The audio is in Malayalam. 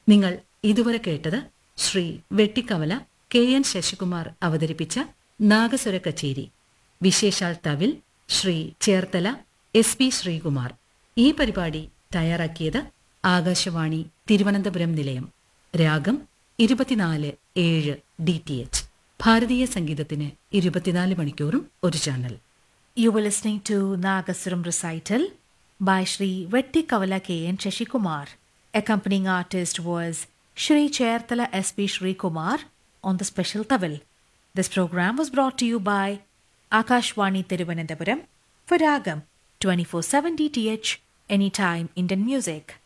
നിങ്ങൾ ഇതുവരെ കേട്ടത് ശ്രീ വെട്ടിക്കവല കെ എൻ ശശികുമാർ അവതരിപ്പിച്ച നാഗസ്വര കച്ചേരി വിശേഷാൽ തവിൽ ശ്രീ ചേർത്തല എസ് പി ശ്രീകുമാർ ഈ പരിപാടി തയ്യാറാക്കിയത് ആകാശവാണി തിരുവനന്തപുരം നിലയം രാഗം ഇരുപത്തിനാല് ഏഴ് ഡി ടി എച്ച് ഭാരതീയ സംഗീതത്തിന് ഇരുപത്തിനാല് മണിക്കൂറും ഒരു channel You were listening to Nagasuram recital by Sri Vetti Kavala K. N. Shashikumar. Accompanying artist was Sri Chairthala S.P. Sri Kumar on the special Tavil. This program was brought to you by Akashwani Thiruvananthapuram for Ragam 24/7 DTH Anytime Indian Music.